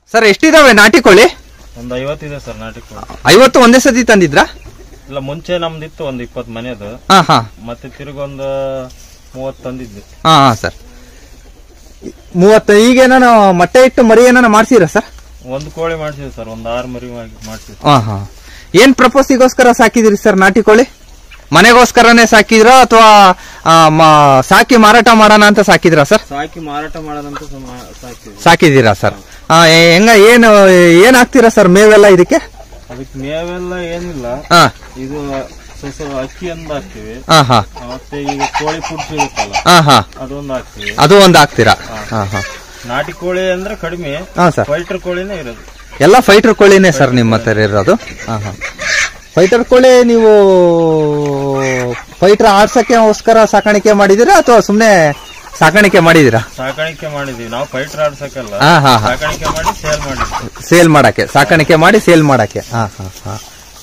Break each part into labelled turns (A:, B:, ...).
A: Sir ಎಷ್ಟಿದಾವೆ ನಾಟಿ ಕೋಳಿ
B: ಒಂದು ಐವತ್ತಿದೆ ಸರ್ ನಾಟಿ ಕೋಳಿ
A: ಐವತ್ತು ಒಂದೇ ಸತಿ ತಂದಿದ್ರಾ
B: ಇಲ್ಲ ಮುಂಚೆ ನಮ್ದಿತ್ತು ಒಂದು ಇಪ್ಪತ್ತು ಮನೆದು
A: ಹಾ ಹಾ
B: ಮತ್ತೆ ತಿರುಗೊಂದು ಮೂವತ್ತು ತಂದಿದ್ವಿ
A: ಹಾ ಹಾ ಸರ್ ಮೂವತ್ತು ಈಗ ಏನಾನ ಮೊಟ್ಟೆ ಇಟ್ಟು ಮರಿ ಏನಾನ ಮಾಡ್ಸಿರಾ ಸರ್
B: ಒಂದು ಕೋಳಿ ಮಾಡ್ಸಿದ್ವಿ ಸರ್ ಒಂದು ಆರು ಮರಿ ಮಾಡ್ಸಿದ್ವಿ
A: ಹಾ ಹಾ ಏನ್ ಪ್ರಪೋಸಿಗೋಸ್ಕರ ಸಾಕಿದಿರಿ ಸರ್ ನಾಟಿ ಕೋಳಿ ಮನೆಗೋಸ್ಕರನೇ ಸಾಕಿದ್ರಾ ಅಥವಾ ಸಾಕಿ ಮಾರಾಟ ಮಾಡೋಣ ಅಂತ ಸಾಕಿದ್ರಾ ಸರ್
B: ಸಾಕಿ ಮಾರಾಟ ಮಾಡೋದಂತ ಸಮ- ಸಾಕ್ತಿವಿ
A: ಸಾಕಿದ್ದೀರಾ ಸರ್ ಆ, ಎ- ಹೆಂಗ ಏನು ಏನ್ ಹಾಕ್ತೀರಾ ಸರ್ ಮೇವೆಲ್ಲ ಇದಕ್ಕೆ
B: ಅದಕ್ಕೆ ಮೇವೆಲ್ಲ ಏನಿಲ್ಲ
A: ಹಾ
B: ಇದು ಸ್ವಲ್ಪ ಸ್ವಲ್ಪ ಅಕ್ಕಿ ಒಂದು ಹಾಕ್ತಿವಿ
A: ಹಾ ಹಾ
B: ಮತ್ತೆ ಈಗ ಕೋಳಿ ಫುಡ್ ಸಿಗುತ್ತಲ್ಲ
A: ಹಾ ಹಾ
B: ಅದೊಂದು ಹಾಕ್ತಿವಿ
A: ಅದು ಒಂದು ಹಾಕ್ತೀರಾ ಹಾ ಹಾ
B: ನಾಟಿ ಕೋಳಿ ಅಂದ್ರೆ ಕಡಿಮೆ
A: ಹಾ ಸರ್
B: ಫೈಟರ್ ಕೋಳಿನೇ ಇರೋದು
A: ಎಲ್ಲ ಫೈಟರ್ ಕೋಳಿನೇ ಸರ್ ನಿಮ್ಮ ಹತ್ರ ಇರೋದು ಹಾ ಹಾ ಫೈಟರ್ ಕೋಳಿ ನೀವು ಫೈಟರ್ ಆಡ್ಸಕ್ಕೆಗೋಸ್ಕರ ಸಾಕಾಣಿಕೆ ಮಾಡಿದಿರಾ ಅಥವಾ ಸುಮ್ನೆ ಸಾಕಾಣಿಕೆ ಮಾಡಿದಿರಾ
B: ಸಾಕಾಣಿಕೆ ಮಾಡಿದೀವಿ ನಾವು ಫೈಟರ್ ಆಡ್ಸಕ್ಕಲ್ಲ
A: ಹಾ ಹಾ ಹಾ
B: ಸಾಕಾಣಿಕೆ ಮಾಡಿ ಸೇಲ್ ಮಾಡಿದ್ವಿ
A: ಸೇಲ್ ಮಾಡಕ್ಕೆ ಸಾಕಾಣಿಕೆ ಮಾಡಿ ಸೇಲ್ ಮಾಡಕ್ಕೆ ಹಾ ಹಾ ಹಾ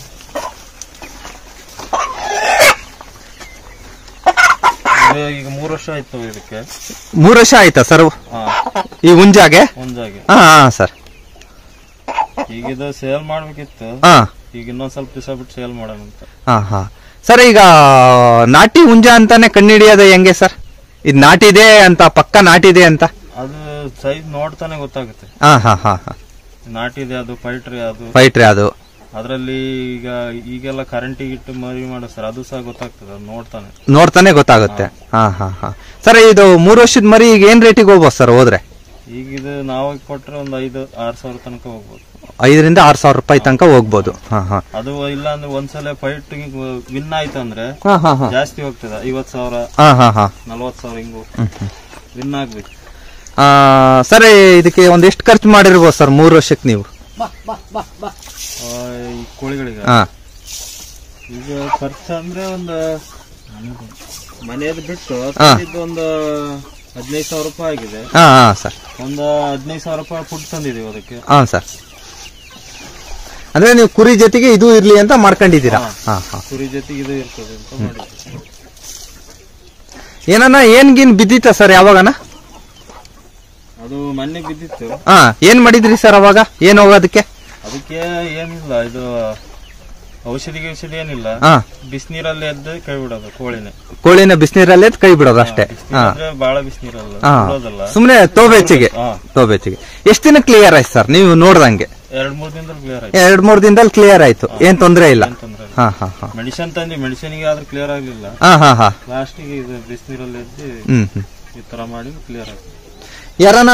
B: ಇದು ಈಗ ಮೂರು ವರ್ಷ ಆಯ್ತು ಇದಕ್ಕೆ
A: ಮೂರು ವರ್ಷ ಆಯ್ತಾ ಸರ್
B: ಹಾ
A: ಈ ಹುಂಜಾಗೆ
B: ಮುಂಜಾಗೆ
A: ಹಾ ಹಾ ಸರ್
B: ಈಗ ಇದು ಸೇಲ್ ಮಾಡ್ಬೇಕಿತ್ತು
A: ಹಾ
B: ಈಗ ಇನ್ನೊಂದ್ ಸ್ವಲ್ಪ ದಿವಸ ಬಿಟ್ಟು ಸೇಲ್ ಮಾಡೋಣ ಅಂತ
A: ಹಾ ಹಾ ಸರ್ ಈಗ ನಾಟಿ ಹುಂಜ ಅಂತಾನೆ ಕಂಡಿಡಿಯೋದು ಹೆಂಗೆ ಸರ್ ಇದು ನಾಟಿದೆ ಅಂತ ಪಕ್ಕ ನಾಟಿದೆ ಅಂತ
B: ಅದು ಸೈಜ್ ನೋಡ್ತಾನೆ ಗೊತ್ತಾಗುತ್ತೆ
A: ಹಾ ಹಾ ಹಾ ಹಾ
B: ನಾಟಿದೆ ಅದು ಫೈಟ್ರಿ ಅದು
A: ಫೈಟ್ರಿ ಅದು
B: ಅದ್ರಲ್ಲಿ ಈಗ ಈಗೆಲ್ಲ ಕರೆಂಟಿಗೆ ಇಟ್ಟು ಮರಿ ಮಾಡಿಸ್ತಾರೆ ಅದು ಸಹ ಗೊತ್ತಾಗ್ತದೆ ಅದು ನೋಡ್ತಾನೆ
A: ನೋಡ್ತಾನೆ ಗೊತ್ತಾಗುತ್ತೆ ಹಾ ಹಾ ಹಾ ಸರ್ ಇದು ಮೂರು ವರ್ಷದ ಮರಿ ಈಗ ಏನ್ ರೇಟಿಗೆ ಹೋಗ್ಬೋದು ಸರ್ ಹೋದ್ರೆ
B: ಈಗ ಇದು ನಾವು ಕೊಟ್ರೆ ಒಂದು ಐದು ಆರು ಸಾವಿರ ತನಕ ಹೋಗ್ಬೋದು
A: ಐದರಿಂದ ಆರು ಸಾವಿರ ರೂಪಾಯಿ ತನಕ ಹೋಗ್ಬೋದು ಹಾ ಹಾ
B: ಅದು ಇಲ್ಲ ಅಂದ್ರೆ ಒಂದ್ಸಲ ಫೈಟ್ ವಿನ್ ಆಯ್ತು ಅಂದ್ರೆ
A: ಹಾ ಹಾ ಹಾ
B: ಜಾಸ್ತಿ ಹೋಗ್ತದೆ ಐವತ್ ಸಾವಿರ
A: ಹಾ ಹಾ ಹಾ
B: ನಲ್ವತ್ ಸಾವಿರ ಹಿಂಗು
A: ಹ್ಮ್, ಹ್ಮ್.
B: ವಿನ್ ಆಗ್ಬೇಕು
A: ಆ, ಸರ್ ಇದಕ್ಕೆ ಒಂದ್ ಎಷ್ಟು ಖರ್ಚು ಮಾಡಿರ್ಬೋದು ಸರ್ ಮೂರು ವರ್ಷಕ್ಕೆ ನೀವು
B: ಆ, ಈ ಕೋಳಿಗಳಿಗೆ
A: ಹಾ
B: ಈಗ ಖರ್ಚು ಅಂದ್ರೆ ಒಂದು ಮನೆಯದು ಬಿಟ್ಟು
A: ಹಾ.
B: ತಂದಿದ್ದು ಒಂದು ಹದಿನೈದು ಸಾವಿರ ರೂಪಾಯಿ ಆಗಿದೆ
A: ಹಾ ಹಾ ಸರ್
B: ಒಂದು ಹದಿನೈದು ಸಾವಿರ ರೂಪಾಯಿ ಫುಡ್ ತಂದಿದೀವಿ ಅದಕ್ಕೆ
A: ಹಾ ಸರ್ ಅಂದ್ರೆ ನೀವು ಕುರಿ ಜೊತೆಗೆ ಇದು ಇರ್ಲಿ ಅಂತ ಮಾಡ್ಕೊಂಡಿದ್ದೀರಾ ಹಾ ಹಾ
B: ಕುರಿ ಜೊತೆಗೆ ಇದು ಇರ್ತದೆ ಅಂತ ಮಾಡಿದ್ವಿ
A: ಏನನ್ನ ಏನ್ ಗಿನ್ ಬಿದ್ದಿತ್ತ ಸರ್ ಯಾವಾಗನ
B: ಅದು ಮೊನ್ನೆ ಬಿದ್ದಿತ್ತು
A: ಹಾ ಏನ್ ಮಾಡಿದ್ರಿ ಸರ್ ಅವಾಗ ಏನ್ ಹೋಗೋದಕ್ಕೆ
B: ಅದಕ್ಕೆ ಏನಿಲ್ಲ ಇದು ಔಷಧಿ ಗಿಷಧಿ ಏನಿಲ್ಲ
A: ಹಾ
B: ಬಿಸಿನೀರಲ್ಲಿ ಎದ್ದು ಕೈ ಬಿಡೋದು ಕೋಳಿನೇ
A: ಕೋಳಿನ ಬಿಸಿನೀರಲ್ಲೇ ಕೈ ಬಿಡೋದು ಅಷ್ಟೇ ಹಾ
B: ಅಂದ್ರೆ ಬಹಳ ಬಿಸಿನೀರಲ್ಲ
A: ಹಾ
B: ಬಿಡೋದಲ್ಲ
A: ಸುಮ್ನೆ ತೋಬೇಚಿಗೆ
B: ಹಾ
A: ತೋಬೇಚಿಗೆ ಎಷ್ಟು ದಿನ ಕ್ಲಿಯರ್ ಆಯ್ತು ಸರ್ ನೀವು ನೋಡ್ದಂಗೆ
B: ಎರಡ್ ಮೂರ್ ದಿನದಲ್ಲಿ ಕ್ಲಿಯರ್ ಆಯ್ತು
A: ಎರಡ್ ಮೂರ್ ದಿನದಲ್ಲಿ ಕ್ಲಿಯರ್ ಆಯ್ತು ಏನ್ ತೊಂದ್ರೆ ಇಲ್ಲ
B: ಏನ್ ತೊಂದ್ರೆ ಇಲ್ಲ
A: ಹಾ ಹಾ ಹಾ
B: ಮೆಡಿಸಿನ್ ತಂದಿ ಮೆಡಿಸಿನ್ಗೆ ಆದ್ರೂ ಕ್ಲಿಯರ್ ಆಗ್ಲಿಲ್ಲ
A: ಹಾ ಹಾ ಹಾ
B: ಲಾಸ್ಟಿಗೆ ಇದು ಬಿಸಿನೀರಲ್ಲಿ ಎದ್ದು
A: ಹ್ಮ್ ಹ್ಮ್
B: ಈ ತರ ಮಾಡಿ ಕ್ಲಿಯರ್ ಆಯ್ತು
A: ಯಾರನ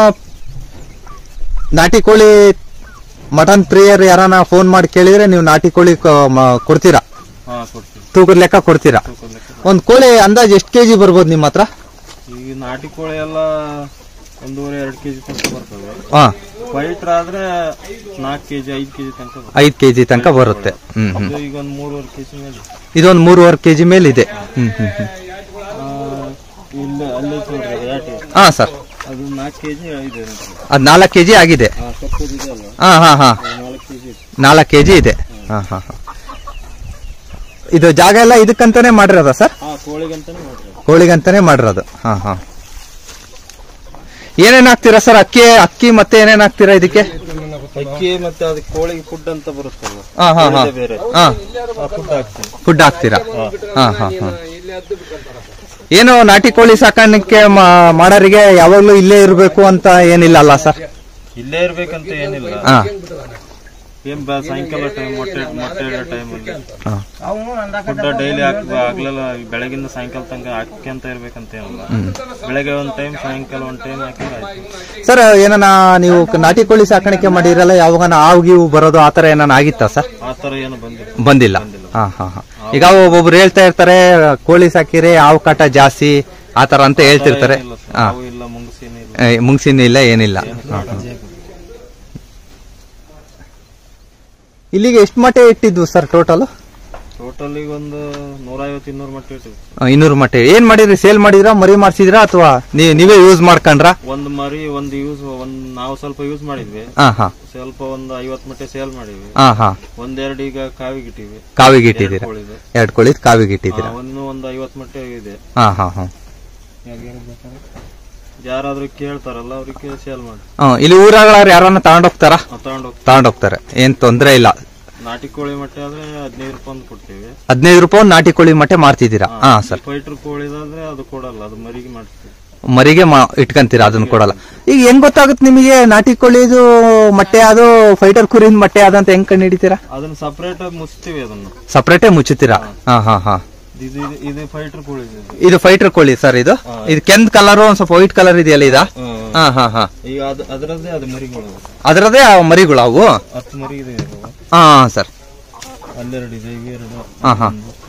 A: ನಾಟಿ ಕೋಳಿ ಮಟನ್ ಪ್ರಿಯರ್ ಯಾರನ ಫೋನ್ ಮಾಡಿ ಕೇಳಿದ್ರೆ ನೀವು ನಾಟಿ ಕೋಳಿ ಕ- ಮ- ಕೊಡ್ತೀರಾ
B: ಹಾ ಕೊಡ್ತೀವಿ
A: ತೂಕದ ಲೆಕ್ಕ ಕೊಡ್ತೀರಾ
B: ತೂಕದ ಲೆಕ್ಕ.
A: ಒಂದ್ ಕೋಳಿ ಅಂದಾಜ್ ಎಷ್ಟು ಕೆಜಿ ಬರ್ಬೋದು ನಿಮ್ಮ ಹತ್ರ
B: ಈಗ ನಾಟಿ ಕೋಳಿ ಎಲ್ಲ ಒಂದೂವರೆ ಎರಡು ಕೆಜಿ ತನಕ ಬರ್ತವೆ
A: ಹಾ
B: ಫೈಟ್ರ್ ಆದ್ರೆ ನಾಲ್ಕು ಕೆಜಿ ಐದು ಕೆಜಿ ತನಕ ಬರ್ತವೆ
A: ಐದ್ ಕೆಜಿ ತನಕ ಬರುತ್ತೆ ಹ್ಮ್ ಹ್ಮ್
B: ಇದು ಈಗ ಒಂದ್ ಮೂರುವರೆ ಕೆಜಿ ಮೇಲೆ
A: ಇದೊಂದ್ ಮೂರುವರೆ ಕೆಜಿ ಮೇಲೆ ಇದೆ ಹ್ಮ್ ಹ್ಮ್ ಹ್ಮ್
B: ಆ, ಇಲ್ಲಿ ಅಲ್ಲೇ ನೋಡ್ರಿ ಅದು ಯಾಟಿ
A: ಹಾ ಸರ್
B: ಅದು ನಾಲ್ಕು ಕೆಜಿ ಇದೆ ನೋಡಿ.
A: ಅದ್ ನಾಲ್ಕು ಕೆಜಿ ಆಗಿದೆ
B: ಆ ಕಪ್ಪದಿದೆ ಅಲ್ಲ
A: ಹಾ ಹಾ ಹಾ
B: ಅದು ನಾಲ್ಕು ಕೆಜಿ ಇದೆ
A: ನಾಲ್ಕು ಕೆಜಿ ಇದೆ ಹಾ ಹಾ ಹಾ ಇದು ಜಾಗ ಎಲ್ಲ ಇದಕ್ಕಂತಾನೆ ಮಾಡಿರೋದ ಸರ್
B: ಹಾ ಕೋಳಿಗಂತಾನೆ ನೋಡ್ರಿ
A: ಕೋಳಿಗಂತಾನೆ ಮಾಡಿರೋದು ಹಾ ಹಾ ಏನೇನ್ ಹಾಕ್ತೀರಾ ಸರ್ ಅಕ್ಕಿ ಅಕ್ಕಿ ಮತ್ತೆ ಏನೇನ್ ಹಾಕ್ತೀರಾ ಇದಕ್ಕೆ
B: ಅಕ್ಕಿ ಮತ್ತೆ ಅದಕ್ಕೆ ಕೋಳಿಗೆ ಫುಡ್ ಅಂತ ಬರುತ್ತಲ್ಲ
A: ಹಾ ಹಾ ಹಾ
B: ಬೇರೆ ಬೇರೆ
A: ಹಾ
B: ಆ ಫುಡ್ ಹಾಕ್ತೀನಿ
A: ಫುಡ್ ಹಾಕ್ತೀರಾ ಹಾ ಹಾ ಹಾ ಏನು ನಾಟಿ ಕೋಳಿ ಸಾಕಾಣಿಕೆ ಮಾ- ಮಾಡೋರಿಗೆ ಯಾವಾಗ್ಲೂ ಇಲ್ಲೇ ಇರಬೇಕು ಅಂತ ಏನಿಲ್ಲ ಅಲ್ಲ ಸರ್
B: ಇಲ್ಲೇ ಇರ್ಬೇಕಂತ ಏನಿಲ್ಲ
A: ಹಾ
B: ಏನ್ ಬ- ಸಾಯಂಕಾಲ ಟೈಮ್ ಮೊಟ್ಟೆ ಮೊಟ್ಟೆ ಇಡೋ ಟೈಮಲ್ಲಿ
A: ಹಾ.
B: ಫುಡ್ ಡೈಲಿ ಹಾಕ್ ಆಗ್ಲೆಲ್ಲ ಬೆಳಗಿಂದ ಸಾಯಂಕಾಲ ತನಕ ಹಾಕ್ಯಂತ ಇರ್ಬೇಕಂತ ಏನಿಲ್ಲ ಬೆಳಗ್ಗೆ ಒಂದ್ ಟೈಮ್ ಸಾಯಂಕಾಲ ಒಂದ್ ಟೈಮ್ ಹಾಕಿದ್ರೆ ಆಯ್ತು
A: ಸರ್ ಏನನ ನೀವು ನಾಟಿ ಕೋಳಿ ಸಾಕಾಣಿಕೆ ಮಾಡಿರಲ್ಲ ಯಾವಾಗ ಹಾವು ಗೀವು ಬರೋದು ಆತರ ಏನಾನ ಆಗಿತ್ತಾ ಸರ್
B: ಆ ತರ ಏನು ಬಂದಿಲ್ಲ
A: ಬಂದಿಲ್ಲ ಹಾ ಹಾ ಹಾ ಈಗ ಒಬ್ಬೊಬ್ರು ಹೇಳ್ತಾ ಇರ್ತಾರೆ ಕೋಳಿ ಸಾಕಿರೆ ಹಾವು ಕಾಟ ಜಾಸ್ತಿ ಆತರ ಅಂತ ಹೇಳ್ತಿರ್ತಾರೆ
B: ಇಲ್ಲ ಸರ್
A: ಹಾ
B: ನಾವು ಇಲ್ಲ ಮುಂಗಸಿನ ಇಲ್ಲ
A: ಏ, ಮುಂಗ್ಸಿನ ಇಲ್ಲ ಏನಿಲ್ಲ ಹಾ, ಹಾ. ಇಲ್ಲಿಗೆ ಎಷ್ಟು ಮಟ್ಟೆ ಇಟ್ಟಿದ್ವು ಸರ್ ಟೋಟಲ್
B: ಟೋಟಲ್ ಈಗ ಒಂದು ನೂರೈವತ್ತು ಇನ್ನೂರು ಮಟ್ಟ ಇಟ್ಟಿವಿ
A: ಇನ್ನೂರು ಮಟ್ಟೆ ಏನ್ ಮಾಡಿದ್ರಿ ಸೇಲ್ ಮಾಡಿದ್ರಾ ಮರಿ ಮಾಡ್ಸಿದ್ರಾ ಅಥವಾ ನೀವೇ ಯೂಸ್ ಮಾಡ್ಕೊಂಡ್ರಾ
B: ಒಂದು ಮರಿ ಒಂದು ಯೂಸ್ ಒಂದ್ ನಾವು ಸ್ವಲ್ಪ ಯೂಸ್ ಮಾಡಿದ್ವಿ
A: ಹಾ ಹಾ
B: ಸ್ವಲ್ಪ ಒಂದು ಐವತ್ ಮಟ್ಟೆ ಸೇಲ್ ಮಾಡಿದ್ವಿ
A: ಹಾ ಹಾ
B: ಒಂದೆರಡು ಈಗ ಕಾವಿಗೆ ಇಟ್ಟಿವಿ
A: ಕಾವಿಗೆ ಇಟ್ಟಿದ್ದೀರಾ
B: ಕೋಳಿದು
A: ಎರಡ್ ಕೋಳಿ ಕಾವಿಗೆ ಇಟ್ಟಿದ್ದೀರಾ
B: ಒಂದು ಒಂದು ಐವತ್ ಮಟ್ಟೆ ಇದೆ
A: ಹಾ ಹಾ ಹಾ
B: ಯಾರಾದ್ರೂ ಕೇಳ್ತಾರಲ್ಲ ಅವ್ರಿಗೆ ಸೇಲ್ ಮಾಡಿ
A: ಹ್ಮ್, ಇಲ್ಲಿ ಊರಾಗಳವ್ರು ಯಾರನ್ನ ತಗೊಂಡೋಗ್ತಾರ
B: ತಗೊಂಡು ಹೋಗ್ತೀವಿ
A: ತಗೊಂಡೋಗ್ತಾರೆ ಏನ್ ತೊಂದ್ರೆ ಇಲ್ಲ
B: ನಾಟಿ ಕೋಳಿ ಮೊಟ್ಟೆ ಆದ್ರೆ ಹದಿನೈದು ರೂಪಾಯಿ ಅಂತ ಕೊಡ್ತೀವಿ
A: ಹದಿನೈದು ರೂಪಾಯಿ ಒಂದ್ ನಾಟಿ ಕೋಳಿ ಮೊಟ್ಟೆ ಮಾರ್ತಿದ್ದೀರಾ ಹಾ ಸರ್
B: ಫೈಟರ್ ಕೋಳಿದಾದ್ರೆ ಅದು ಕೊಡಲ್ಲ ಅದು ಮರಿಗೆ ಮಾಡ್ತೀವಿ
A: ಮರಿಗೆ ಮಾ- ಇಟ್ಕಂತೀರಾ ಅದನ್ನ ಕೊಡಲ್ಲ ಈಗ ಹೆಂಗ್ ಗೊತ್ತಾಗುತ್ತೆ ನಿಮಗೆ ನಾಟಿ ಕೋಳಿದು ಮೊಟ್ಟೆ ಅದು ಫೈಟರ್ ಕುರಿನ್ ಮೊಟ್ಟೆ ಅದಂತ ಹೆಂಗ್ ಕಂಡು ಹಿಡಿತೀರಾ
B: ಅದನ್ನ ಸಪರೇಟ್ ಆಗಿ ಮುಚ್ತೀವಿ ಅದನ್ನು
A: ಸಪ್ರೇಟೇ ಮುಚ್ಚುತ್ತೀರಾ ಹಾ ಹಾ ಹಾ
B: ಇದು ಇದು- ಇದು ಫೈಟರ್ ಕೋಳಿ ಇದು.
A: ಇದು ಫೈಟರ್ ಕೋಳಿ ಸರ್ ಇದು ಇದು ಕೆಂದ್ ಕಲರ್ ಒಂದ್ ಸ್ವಲ್ಪ ವೈಟ್ ಕಲರ್ ಇದೆಯಲ್ಲ ಇದ
B: ಹ್ಮ್.
A: ಹಾ ಹಾ ಹಾ
B: ಈಗ ಅದು ಅದರದ್ದೇ ಅದು ಮರಿಗಳು
A: ಅದರದೇ ಆ ಮರಿಗಳು ಅವು
B: ಹತ್ತು ಮರಿ ಇದೆ ಇವು.
A: ಹಾ ಸರ್
B: ಅಲ್ಲೆರಡು ಇದೆ ಇವೆರಡು
A: ಹಾ ಹಾ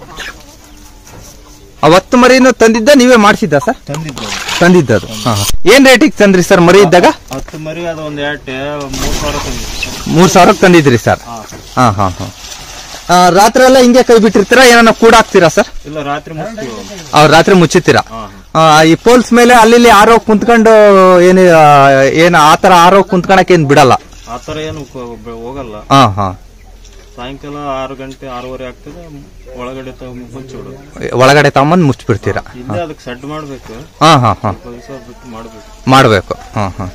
A: ಅವತ್ತು ಮರಿನು ತಂದಿದ್ದ ನೀವೇ ಮಾಡಿಸಿದ್ದ ಸರ್
B: ತಂದಿದ್ದು ಅದು.
A: ತಂದಿದ್ದದು ಹಾ ಹಾ. ಏನ್ ರೇಟಿಗೆ ತಂದ್ರಿ ಸರ್ ಮರಿ ಇದ್ದಾಗ
B: ಹತ್ತು ಮರಿ ಅದು ಒಂದ್ ಎರಟೆ ಮೂರ್ ಸಾವಿರ ತಂದಿದ್ದು
A: ಮೂರ್ ಸಾವಿರಕ್ಕೆ ತಂದಿದ್ರಿ ಸರ್
B: ಹಾ
A: ಹಾ ಹಾ ಹಾ ಆ, ರಾತ್ರಿ ಎಲ್ಲ ಹಿಂಗೆ ಕೈ ಬಿಟ್ಟಿರ್ತೀರಾ ಏನಾನ ಕೂಡಾಕ್ತೀರಾ ಸರ್
B: ಇಲ್ಲ ರಾತ್ರಿ ಮುಚ್ತೀವಿ ಅವ್ನು.
A: ಅವ್ರು ರಾತ್ರಿ ಮುಚ್ಚಿತ್ತೀರಾ
B: ಹಾ
A: ಆ, ಈ ಪೋಲ್ಸ್ ಮೇಲೆ ಅಲ್ಲಿ ಇಲ್ಲಿ ಆರೋ ಕುಂತ್ಕೊಂಡು ಏನು ಆ, ಏನು ಆತರ ಆರೋ ಕುಂತ್ಕೊಳಕ್ ಏನ್ ಬಿಡಲ್ಲ
B: ಆ ತರ ಏನು ಕೊ- ಬೆ- ಹೋಗಲ್ಲ
A: ಹಾ ಹಾ
B: ಸಾಯಂಕಾಲ ಆರು ಗಂಟೆ ಆರೂವರೆ ಆಗ್ತದೆ ಒಳಗಡೆ ಮುಚ್ಚಿಬಿಡೋದು
A: ಒಳಗಡೆ ತಗೊಂಬಂದ್ ಮುಚ್ಚಿಬಿಡ್ತೀರಾ
B: ಇಲ್ಲೇ ಅದಕ್ಕೆ ಸೆಡ್ ಮಾಡ್ಬೇಕು
A: ಹಾ ಹಾ ಹಾ
B: ಸ್ವಲ್ಪ ದಿವಸ ಬಿಟ್ಟು ಮಾಡ್ಬೇಕು
A: ಮಾಡ್ಬೇಕು ಹಾ ಹಾ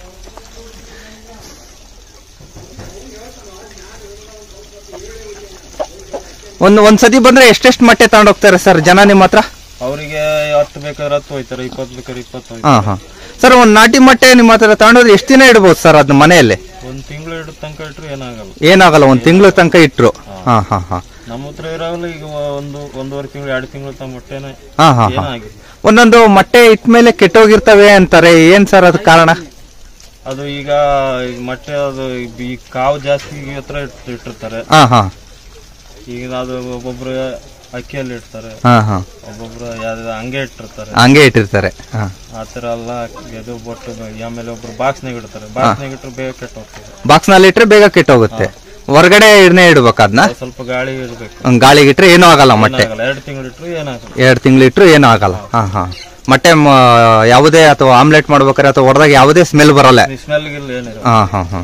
A: ಒಂದ್ ಒಂದ್ ಸತಿ ಬಂದ್ರೆ ಎಷ್ಟೆಷ್ಟು ಮೊಟ್ಟೆ ತಗೊಂಡೋಗ್ತಾರೆ ಸರ್ ಜನ ನಿಮ್ಮ ಹತ್ರ
B: ಅವರಿಗೆ ಹತ್ತು ಬೇಕಾದ್ರೆ ಹತ್ತು ಹೋಯ್ತಾರೆ ಇಪ್ಪತ್ತು ಬೇಕಾದ್ರೆ ಇಪ್ಪತ್ತು ಹೋಯ್ತಾರೆ
A: ಹಾ ಹಾ ಸರ್ ಒಂದ್ ನಾಟಿ ಮೊಟ್ಟೆ ನಿಮ್ಮ ಹತ್ರ ತಗೊಂಡೋದ್ರೆ ಎಷ್ಟು ದಿನ ಇಡ್ಬೋದು ಸರ್ ಅದನ್ನ ಮನೆಯಲ್ಲಿ
B: ಒಂದ್ ತಿಂಗಳು ಇಡೋ ತನಕ ಇಟ್ರು ಏನಾಗಲ್ಲ
A: ಏನಾಗಲ್ಲ ಒಂದ್ ತಿಂಗಳು ತನಕ ಇಟ್ರು ಹಾ ಹಾ ಹಾ
B: ನಮ್ಮ ಹತ್ರ ಇರೋಲ್ಲ ಈಗ ಒಂದು ಒಂದೂವರೆ ತಿಂಗಳು ಎರಡು ತಿಂಗಳು ತಮ್ಮ ಮೊಟ್ಟೆನ
A: ಹಾ ಹಾ ಹಾ
B: ಏನಾಗಿಲ್ಲ
A: ಒಂದೊಂದು ಮೊಟ್ಟೆ ಇಟ್ಮೇಲೆ ಕೆಟ್ಟೋಗಿರ್ತವೆ ಅಂತಾರೆ ಏನ್ ಸರ್ ಅದ್ ಕಾರಣ
B: ಅದು ಈಗ ಈಗ ಮೊಟ್ಟೆ ಅದು ಈ ಕಾವು ಜಾಸ್ತಿ ಹತ್ರ ಇಟ್- ಇಟ್ಟಿರ್ತಾರೆ
A: ಹಾ ಹಾ
B: ಈಗ ಅದು ಒಬ್ಬೊಬ್ರು ಅಕ್ಕಿಯಲ್ಲಿ ಇಡ್ತಾರೆ
A: ಹಾ ಹಾ
B: ಒಬ್ಬೊಬ್ರು ಯಾವ್ದು ಹಂಗೆ ಇಟ್ಟಿರ್ತಾರೆ
A: ಹಂಗೆ ಇಟ್ಟಿರ್ತಾರೆ ಹಾ
B: ಆ ತರ ಎಲ್ಲ ಇದು ಬೊಟ್ಟು ಆಮೇಲೆ ಒಬ್ರು ಬಾಕ್ಸ್ನಾಗ ಇಡ್ತಾರೆ ಬಾಕ್ಸ್ನಾಗ ಇಟ್ರು ಬೇಗ ಕೆಟ್ಟ ಹೋಗ್ತದೆ
A: ಬಾಕ್ಸ್ ನಲ್ಲಿ ಇಟ್ರೆ ಬೇಗ ಕೆಟ್ಟೋಗುತ್ತೆ ಹೊರಗಡೆ ಇಡ್ನೇ ಇಡ್ಬೇಕು ಅದನ್ನ
B: ಅದು ಸ್ವಲ್ಪ ಗಾಳಿ ಇರ್ಬೇಕು
A: ಗಾಳಿಗೆ ಇಟ್ರೆ ಏನೂ ಆಗಲ್ಲ ಮೊಟ್ಟೆ
B: ಏನಾಗಲ್ಲ ಎರಡು ತಿಂಗಳು ಇಟ್ರು ಏನಾಗಲ್ಲ
A: ಎರಡು ತಿಂಗಳು ಇಟ್ರು ಏನೂ ಆಗಲ್ಲ ಹಾ ಹಾ ಮೊಟ್ಟೆ ಮ- ಯಾವುದೇ ಅಥವಾ ಆಮ್ಲೆಟ್ ಮಾಡ್ಬೇಕಾರೆ ಅಥವಾ ಹೊಡೆದಾಗ ಯಾವುದೇ ಸ್ಮೆಲ್ ಬರಲ್ಲ
B: ಸ್ಮೆಲ್ ಗಿಲ್ ಏನಿರಲ್ಲ
A: ಹಾ ಹಾ ಹಾ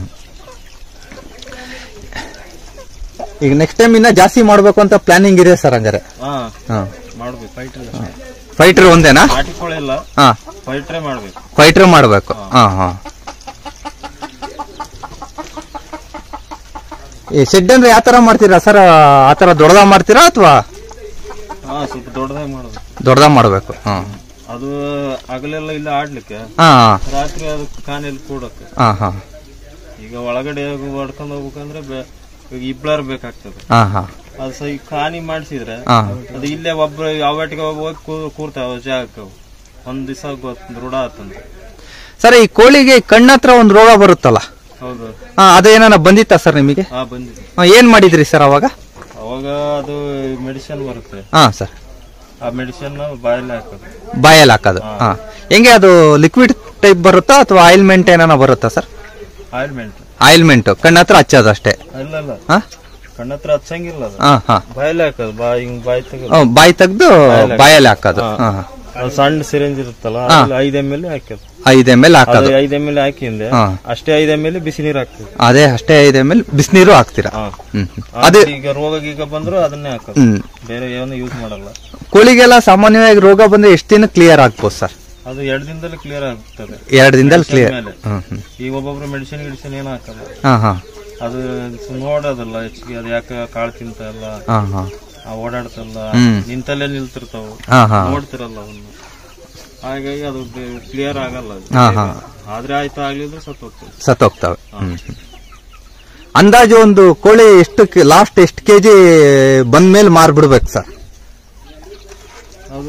A: ಈಗ ನೆಕ್ಸ್ಟ್ ಟೈಮ್ ಇನ್ನ ಜಾಸ್ತಿ ಮಾಡ್ಬೇಕು ಅಂತ ಪ್ಲಾನಿಂಗ್ ಇದೆ ಸರ್ ಹಂಗಾರೆ
B: ಹಾ
A: ಹಾ
B: ಮಾಡ್ಬೇಕು ಫೈಟ್ರ್
A: ಫೈಟರ್ ಒಂದೇನಾ
B: ನಾಟಿ ಕೋಳಿ ಇಲ್ಲ
A: ಹಾ
B: ಫೈಟ್ರೇ ಮಾಡ್ಬೇಕು
A: ಫೈಟರ್ ಮಾಡ್ಬೇಕು ಹಾ ಹಾ ಈ ಶೆಡ್ ಅಂದ್ರೆ ಯಾವ ತರ ಮಾಡ್ತೀರಾ ಸರ್ ಆ ತರ ದೊಡ್ಡದ ಮಾಡ್ತೀರಾ ಅಥವಾ
B: ಹಾ ಸ್ವಲ್ಪ ದೊಡ್ಡದಾಗಿ ಮಾಡೋದು
A: ದೊಡ್ಡದ ಮಾಡ್ಬೇಕು ಹಾ
B: ಅದು ಹಗಲೆಲ್ಲ ಇಲ್ಲ ಆಡ್ಲಿಕ್ಕೆ
A: ಹಾ
B: ರಾತ್ರಿ ಅದು ಕಾನೆಲ್ಲಿ ಕೂಡಕ್ಕೆ
A: ಹಾ ಹಾ
B: ಈಗ ಒಳಗಡೆ ಹೊಡ್ಕೊಂಡು ಹೋಗ್ಬೇಕಂದ್ರೆ ಬೆ- ಈಗ ಇಬ್ಳಾರ್ ಬೇಕಾಗ್ತದೆ
A: ಹಾ ಹಾ
B: ಅದು ಸಹ ಈ ಕಾನಿ ಮಾಡಿಸಿದ್ರೆ
A: ಹಾ
B: ಅದು ಇಲ್ಲೇ ಒಬ್ರು ಯಾವಟ್ಟಿಗೆ ಹೋಗಿ ಕೂ- ಕೂರ್ತಾವ ಜಾಗಕ್ಕೆ ಅವು. ಒಂದ್ ದಿವಸ ರೂಢ ಆತಂತ
A: ಸರ್ ಈ ಕೋಳಿಗೆ ಕಣ್ಣತ್ರ ಒಂದು ರೋಗ ಬರುತ್ತಲ್ಲ
B: ಹೌದು
A: ಹಾ ಅದೇನಾನ ಬಂದಿತ್ತಾ ಸರ್ ನಿಮಗೆ
B: ಹಾ ಬಂದಿದೆ
A: ಹಾ, ಏನ್ ಮಾಡಿದ್ರಿ ಸರ್ ಅವಾಗ
B: ಅವಾಗ ಅದು ಮೆಡಿಸಿನ್ ಬರುತ್ತೆ
A: ಹಾ ಸರ್
B: ಆ ಮೆಡಿಸಿನ್ ಬಾಯಲ್ಲಿ ಹಾಕೋದು
A: ಬಾಯಲ್ಲಿ ಹಾಕೋದು ಹಾ ಹೆಂಗೆ ಅದು ಲಿಕ್ವಿಡ್ ಟೈಪ್ ಬರುತ್ತಾ ಅಥವಾ ಆಯಿಲ್ಮೆಂಟ್ ಏನಾನ ಬರುತ್ತಾ ಸರ್
B: ಆಯಿಲ್ಮೆಂಟ್
A: ಆಯಿಲ್ಮೆಂಟ್ ಕಣ್ಣತ್ರ ಹಚ್ಚೋದು ಅಷ್ಟೇ
B: ಇಲ್ಲ ಇಲ್ಲ
A: ಹಾ
B: ಕಣ್ಣತ್ರ ಹಚ್ಚಂಗಿಲ್ಲ ಅದು
A: ಹಾ ಹಾ
B: ಬಾಯಲ್ಲಿ ಹಾಕೋದು ಬಾ ಹಿಂಗ್ ಬಾಯಿ ತೆಗೆದು
A: ಹ್ಮ್, ಬಾಯಿ ತೆಗ್ದು ಬಾಯಲ್ಲಿ ಹಾಕೋದು ಹಾ ಹಾ.
B: ಅದು ಸಣ್ಣ ಸಿರಿಂಜ್ ಇರುತ್ತಲ್ಲ ಅದ್ರಲ್ಲಿ ಐದ್ ಎಮ್ ಎಲ್ ಹಾಕೋದು
A: ಐದು ಎಮ್ ಎಲ್ ಹಾಕೋದು
B: ಅದು ಐದ್ ಎಮ್ ಎಲ್ ಹಾಕಿಂದೆ
A: ಹಾ.
B: ಅಷ್ಟೇ ಐದ್ ಎಮ್ ಎಲ್ ಬಿಸಿ ನೀರು ಹಾಕ್ತದೆ
A: ಅದೇ ಅಷ್ಟೇ ಐದು ಎಮ್ ಎಲ್ ಬಿಸಿನೀರು ಹಾಕ್ತೀರಾ
B: ಹಾ
A: ಹ್ಮ್ ಹ್ಮ್.
B: ಅದು ಈಗ ರೋಗ ಗೀಗ ಬಂದ್ರು ಅದನ್ನೇ ಹಾಕೋದು
A: ಹ್ಮ್
B: ಬೇರೆ ಏನು ಯೂಸ್ ಮಾಡಲ್ಲ
A: ಕೋಳಿಗೆಲ್ಲ ಸಾಮಾನ್ಯವಾಗಿ ರೋಗ ಬಂದ್ರೆ ಎಷ್ಟು ದಿನ ಕ್ಲಿಯರ್ ಆಗ್ಬೋದು ಸರ್
B: ಅದು ಎರಡು ದಿನದಲ್ಲಿ ಕ್ಲಿಯರ್ ಆಗ್ತದೆ
A: ಎರಡು ದಿನದಲ್ಲಿ ಕ್ಲಿಯರ್
B: ಮೇಲೆ
A: ಹ್ಮ್ ಹ್ಮ್
B: ಈಗ ಒಬ್ಬೊಬ್ರು ಮೆಡಿಸಿನ್ ಗಿಡಿಸಿನ್ ಏನು ಹಾಕಲ್ಲ
A: ಹಾ ಹಾ
B: ಅದು ಸ- ನೋಡೋದಲ್ಲ ಹೆಚ್ಚಿಗೆ ಅದು ಯಾಕೆ ಕಾಳು ತಿಂತ ಇಲ್ಲ
A: ಹಾ ಹಾ
B: ಆ ಓಡಾಡ್ತಲ್ಲ
A: ಹ್ಮ್.
B: ನಿಂತಲ್ಲೇ ನಿಲ್ತಿರ್ತಾವ
A: ಹಾ ಹಾ
B: ನೋಡ್ತಿರಲ್ಲ ಅವನ್ನ ಹಾಗಾಗಿ ಅದು ಕ್ಲಿಯರ್ ಆಗಲ್ಲ ಅದು.
A: ಹಾ ಹಾ
B: ಆದ್ರೆ ಆಯ್ತು ಆಗ್ಲಿದ್ರೆ ಸತ್ತು ಹೋಗ್ತದೆ
A: ಸತ್ತೋಗ್ತವೆ ಹ್ಮ್ ಹ್ಮ್. ಅಂದಾಜು ಒಂದು ಕೋಳಿ ಎಷ್ಟು ಲಾಸ್ಟ್ ಎಷ್ಟು ಕೆಜಿ ಬಂದ್ಮೇಲೆ ಮಾರ್ಬಿಡ್ಬೇಕು ಸರ್
B: ಅದು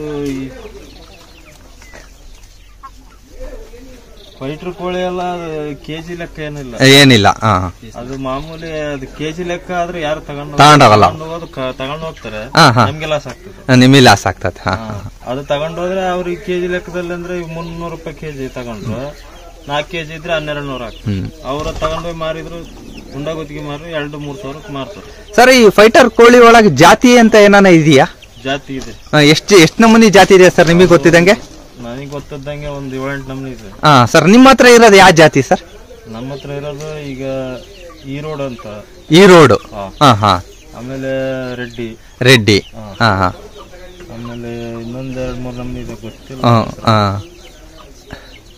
B: ಫೈಟ್ರ್ ಕೋಳಿ ಎಲ್ಲ ಕೆಜಿ ಲೆಕ್ಕ ಏನಿಲ್ಲ
A: ಏನಿಲ್ಲ ಹಾ
B: ಅದು ಮಾಮೂಲಿ ಅದು ಕೆಜಿ ಲೆಕ್ಕ ಆದ್ರೆ ಯಾರು ತಗೊಂಡು
A: ತಗೊಂಡೋಗಲ್ಲ.
B: ಹೋಗೋದು ಕ- ತಗೊಂಡು ಹೋಗ್ತಾರೆ
A: ಹಾ ಹಾ
B: ನಮ್ಗೆ ಲಾಸ್ ಆಗ್ತದೆ
A: ನಿಮಗೆ ಲಾಸ್ ಆಗ್ತದೆ ಹಾ
B: ಹಾ. ಅದು ತಗೊಂಡು ಹೋದ್ರೆ ಅವ್ರಿಗೆ ಕೆಜಿ ಲೆಕ್ಕದಲ್ಲಿ ಅಂದ್ರೆ ಈಗ ಮುನ್ನೂರು ರೂಪಾಯಿ ಕೆಜಿ ತಗೊಂಡ್ರು ನಾಲ್ಕು ಕೆಜಿ ಇದ್ರೆ ಹನ್ನೆರಡು ನೂರು ಆಗ್ತದೆ
A: ಹ್ಮ್
B: ಅವ್ರ ತಗೊಂಡೋಗಿ ಮಾರಿದ್ರು ಗುಂಡಗುತ್ತಿಗೆ ಮಾರಿ ಎರಡು ಮೂರು ಸಾವಿರಕ್ಕೆ ಮಾರ್ತಾರೆ
A: ಸರ್ ಈ ಫೈಟರ್ ಕೋಳಿ ಒಳಗೆ ಜಾತಿ ಅಂತ ಏನಾನ ಇದೆಯಾ
B: ಜಾತಿ ಇದೆ
A: ಆ, ಎಷ್ಟು ಎಷ್ಟು ನಮೂನಿ ಜಾತಿ ಇದೆ ಸರ್ ನಿಮಗೆ ಗೊತ್ತಿದಂಗೆ
B: ನನಗೆ ಗೊತ್ತಿದ್ದಂಗೆ ಒಂದು ಏಳೆಂಟು ನಮ್ನಿ ಇದೆ
A: ಹಾ ಸರ್ ನಿಮ್ಮ ಹತ್ರ ಇರೋದು ಯಾವ ಜಾತಿ ಸರ್
B: ನಮ್ಮ ಹತ್ರ ಇರೋದು ಈಗ ಈರೋಡ್ ಅಂತ
A: ಈ ರೋಡು
B: ಹಾ.
A: ಹಾ ಹಾ
B: ಆಮೇಲೆ ರೆಡ್ಡಿ
A: ರೆಡ್ಡಿ
B: ಹಾ.
A: ಹಾ ಹಾ
B: ಆಮೇಲೆ ಇನ್ನೊಂದ್ ಎರಡ್ ಮೂರ್ ನಮ್ನಿ ಇದೆ ಗೊತ್ತಿಲ್ಲ
A: ಹಾ, ಹಾ.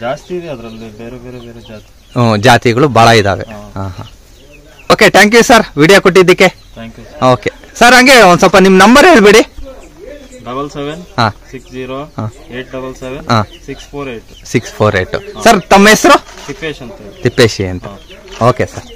B: ಜಾಸ್ತಿ ಇದೆ ಅದರಲ್ಲಿ ಬೇರೆ ಬೇರೆ ಬೇರೆ ಜಾತಿ
A: ಹ್ಮ್, ಜಾತಿಗಳು ಬಹಳ ಇದಾವೆ
B: ಹಾ.
A: ಹಾ ಹಾ okay thank you sir video ಕೊಟ್ಟಿದ್ದಕ್ಕೆ
B: ಥ್ಯಾಂಕ್ ಯು
A: ಓಕೆ ಸರ್ ಹಂಗೆ ಒಂದ್ ಸ್ವಲ್ಪ ನಿಮ್ ನಂಬರ್ ಹೇಳ್ಬಿಡಿ
B: ಡಬಲ್ ಸೆವೆನ್
A: ಹಾ
B: ಸಿಕ್ಸ್ ಜೀರೋ
A: ಹಾ.
B: ಏಟ್ ಡಬಲ್ ಸೆವೆನ್
A: ಹಾ
B: six four eight
A: six four eight sir ತಮ್ಮ ಹೆಸರು
B: ತಿಪ್ಪೇಶ್ ಅಂತ ಹೇಳಿ
A: ತಿಪ್ಪೇಶಿ ಅಂತ ಓಕೆ ಸರ್